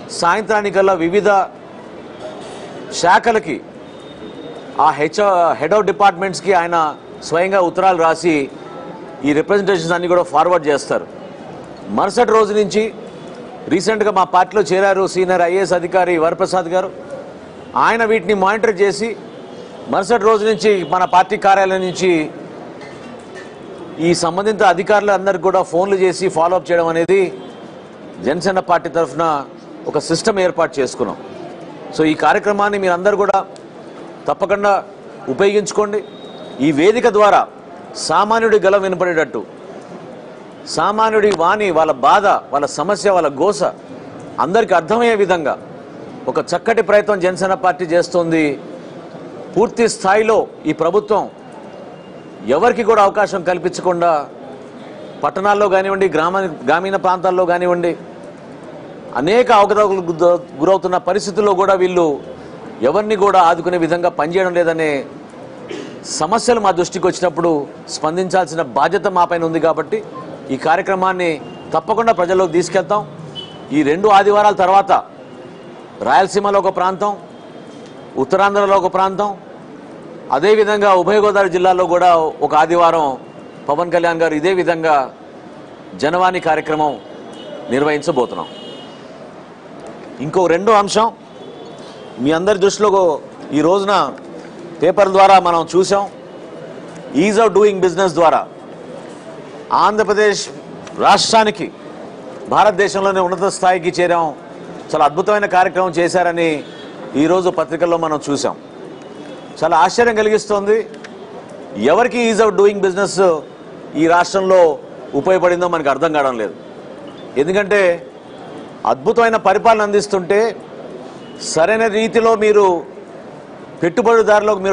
సాయంత్రానికల్లా వివిధ శాఖలకి ఆ H head of డిపార్ట్మెంట్స్కి ఆయన స్వయంగా ఉత్తరాలు రాసి ఈ రిప్రజెంటేషన్స్ అన్ని కూడా ఫార్వర్డ్ చేస్తారు మరుసటి రోజు నుంచి రీసెంట్గా మా పార్టీలో చేరారు సీనియర్ ఐఏఎస్ అధికారి వరప్రసాద్ గారు ఆయన వీటిని మానిటర్ చేసి మరుసటి రోజు నుంచి మన పార్టీ కార్యాలయం నుంచి ఈ సంబంధిత అధికారులందరికీ కూడా ఫోన్లు చేసి ఫాలోఅప్ చేయడం అనేది జనసేన పార్టీ తరఫున ఒక సిస్టమ్ ఏర్పాటు చేసుకున్నాం సో ఈ కార్యక్రమాన్ని మీరందరూ కూడా తప్పకుండా ఉపయోగించుకోండి ఈ వేదిక ద్వారా సామాన్యుడి గల వినపడేటట్టు సామాన్యుడి వాణి వాళ్ళ బాధ వాళ్ళ సమస్య వాళ్ళ గోస అందరికీ అర్థమయ్యే విధంగా ఒక చక్కటి ప్రయత్నం జనసేన పార్టీ చేస్తోంది పూర్తి స్థాయిలో ఈ ప్రభుత్వం ఎవరికి కూడా అవకాశం కల్పించకుండా పట్టణాల్లో కానివ్వండి గ్రామ గ్రామీణ ప్రాంతాల్లో కానివ్వండి అనేక అవకతవకలకు గుర- గురవుతున్న పరిస్థితుల్లో కూడా వీళ్ళు ఎవరిని కూడా ఆదుకునే విధంగా పనిచేయడం లేదనే సమస్యలు మా దృష్టికి వచ్చినప్పుడు స్పందించాల్సిన బాధ్యత మాపైన ఉంది కాబట్టి ఈ కార్యక్రమాన్ని తప్పకుండా ప్రజల్లోకి తీసుకెళ్తాం ఈ రెండు ఆదివారాల తర్వాత రాయలసీమలో ఒక ప్రాంతం ఉత్తరాంధ్రలో ఒక ప్రాంతం అదేవిధంగా ఉభయ గోదావరి జిల్లాలో కూడా ఒక ఆదివారం పవన్ కళ్యాణ్ గారు ఇదే విధంగా జనవాణి కార్యక్రమం నిర్వహించబోతున్నాం ఇంకో రెండో అంశం మీ అందరి దృష్టిలో ఈ రోజున పేపర్ ద్వారా మనం చూసాం ఈజ్ ఆఫ్ డూయింగ్ బిజినెస్ ద్వారా ఆంధ్రప్రదేశ్ రాష్ట్రానికి భారతదేశంలోనే ఉన్నత స్థాయికి చేరాం చాలా అద్భుతమైన కార్యక్రమం చేశారని ఈరోజు పత్రికల్లో మనం చూసాం చాలా ఆశ్చర్యం కలిగిస్తోంది ఎవరికి ఈజ్ ఆఫ్ డూయింగ్ బిజినెస్ ఈ రాష్ట్రంలో ఉపయోగపడిందో మనకు అర్థం కావడం లేదు ఎందుకంటే అద్భుతమైన పరిపాలన అందిస్తుంటే సరైన రీతిలో మీరు పెట్టుబడిదారులకు మీరు